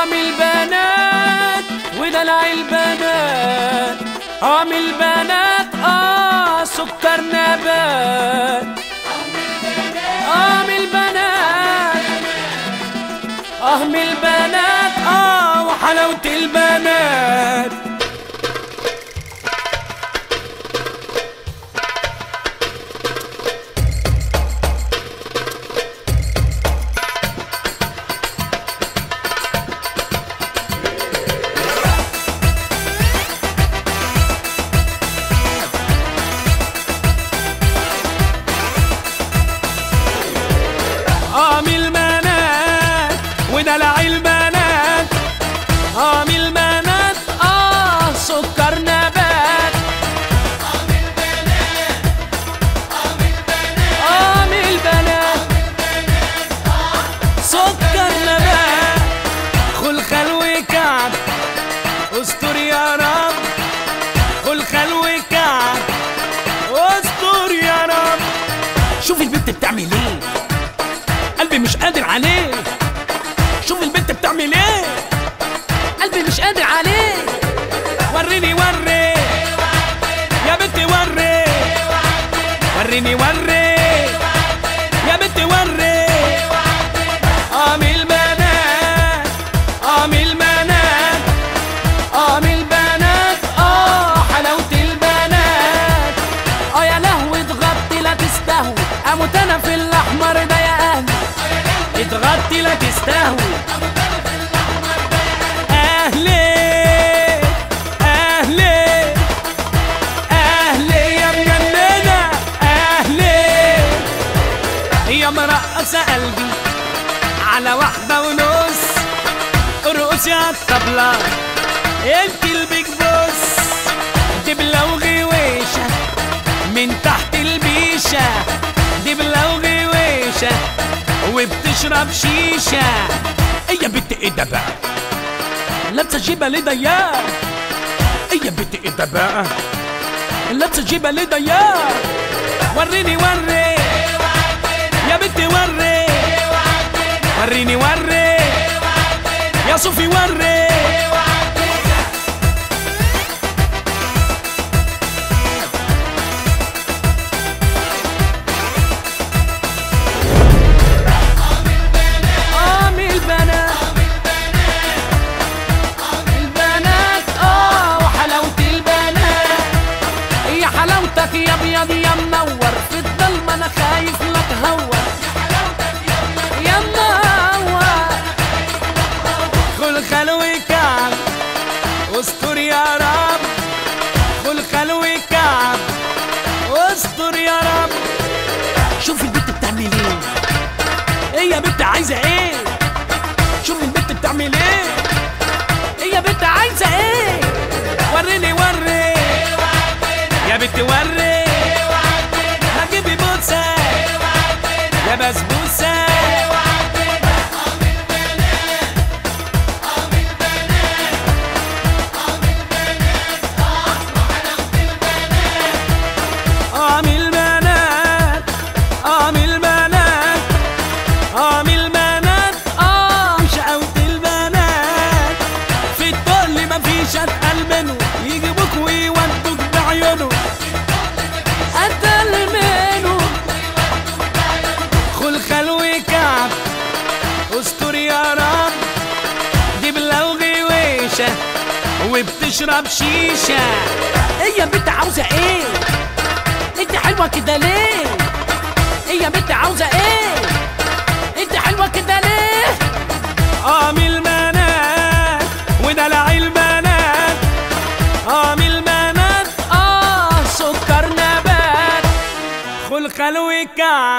قام البنات ودلع البنات قام البنات اه سكر نبات قام البنات قام البنات اه وحلاوة البنات قام البنات ودلع البنات قام البنات اه سكر نبات قام البنات سكر نبات خل خلوي كعب استر يا رب خل خلوي كعب استر يا رب شوف البنت بتعمل ايه قلبي مش قادر عليه شوف البنت بتعمل ايه قلبي مش قادر عليه وريني وري يا بنتي وري وريني وري يا بنتي وري قام البنات قام البنات قام البنات اه حلاوة البنات اه يا لهوي اتغطي لا تستهوي اموت انا في الاحمر ده يا اهلي اتغطي لا تستهوي اهلي اهلي اهلي يا مجننة اهلي يا مرقصة قلبي على واحدة ونص ارقصي على الطبلة انت البيج بوس دبلة وغويشة من تحت البيشة دبلة وغويشة وبتشرب شيشة ايه يا بنت ايه ده بقى لابسة جيبة ليه ضيقة ايه يا بنت ايه ده بقى لابسة جيبة ليه ضيقة وريني وري يا بنتي وري وريني وري يا صوفي وري قام البنات البنات اه وحلاوة البنات يا حلاوتك يا ابيض يا منور في الضلمة انا خايف لك هور يا منور خل خلوي كعب استر يا رب خل خلوي كعب استر يا رب شوف البنت بتعمل ايه ايه يا بنت عايزه ايه شوف البنت بتعمل ايه ايه يا بنت عايزه ايه وريني وري يا بنت وري هجيبي بوسه يا بسبوسه قام البنات قام البنات قام البنات اه شقاوة البنات في التقل مفيش اتقل منه يجيبوك ويودوك بعيونه اتقل منه خل خلوي كعب استر يا رب دبلة وغويشة وبتشرب شيشة ايه يا بنت عاوزة ايه انت حلوة كده ليه ايه يا بنت عاوزة ايه انت حلوة كده ليه قام البنات ودلع البنات قام البنات اه سكر نبات خل خلوي كعب